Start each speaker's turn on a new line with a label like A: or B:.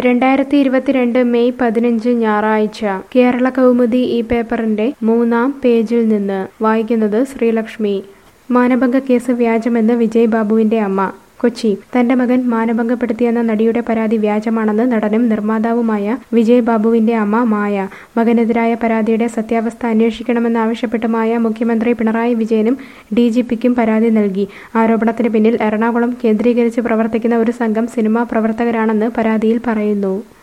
A: രണ്ടായിരത്തി ഇരുപത്തിരണ്ട് മെയ് പതിനഞ്ച് ഞായറാഴ്ച കേരള കൗമുദി ഈ പേപ്പറിന്റെ മൂന്നാം പേജിൽ നിന്ന് വായിക്കുന്നത് ശ്രീലക്ഷ്മി മാനഭംഗ കേസ് വ്യാജമെന്ന് വിജയ് ബാബുവിന്റെ അമ്മ കൊച്ചി തന്റെ മകൻ മാനഭംഗപ്പെടുത്തിയെന്ന നടിയുടെ പരാതി വ്യാജമാണെന്ന് നടനും നിർമ്മാതാവുമായ വിജയ് ബാബുവിന്റെ അമ്മ മായ മകനെതിരായ പരാതിയുടെ സത്യാവസ്ഥ അന്വേഷിക്കണമെന്നാവശ്യപ്പെട്ട് മായ മുഖ്യമന്ത്രി പിണറായി വിജയനും ഡി ജി പിക്കും പരാതി നൽകി ആരോപണത്തിന് പിന്നിൽ എറണാകുളം കേന്ദ്രീകരിച്ച് പ്രവർത്തിക്കുന്ന ഒരു സംഘം സിനിമാ പ്രവർത്തകരാണെന്ന് പരാതിയിൽ പറയുന്നു